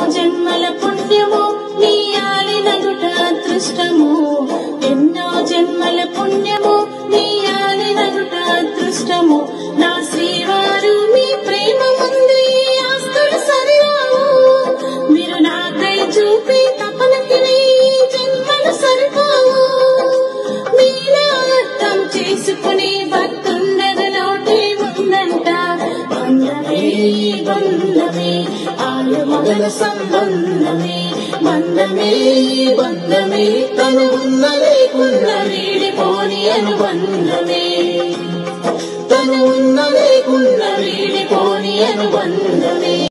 జన్మల పుణ్యము నీ ఆలినగుట అదృష్టము ఎన్నో జన్మల పుణ్యము నీ ఆలినగుట అదృష్టము నా శ్రీవారు మీ ప్రేమ ముందు ఈ ఆస్తులు సరిరావు మీరు నాకై చూపి తపనకి వెయ్యి జన్మలు సరిపోవు మీలో అర్థం చేసుకుని భక్తుండగా నోటి ఉందంట బంధమే బంధమే ఆలు మొదల సంబంధమే బంధమే బంధమే తను ఉన్న లేకున్న వీడిపోని అనుబంధమే తను ఉన్న లేకున్న వీడిపోని అనుబంధమే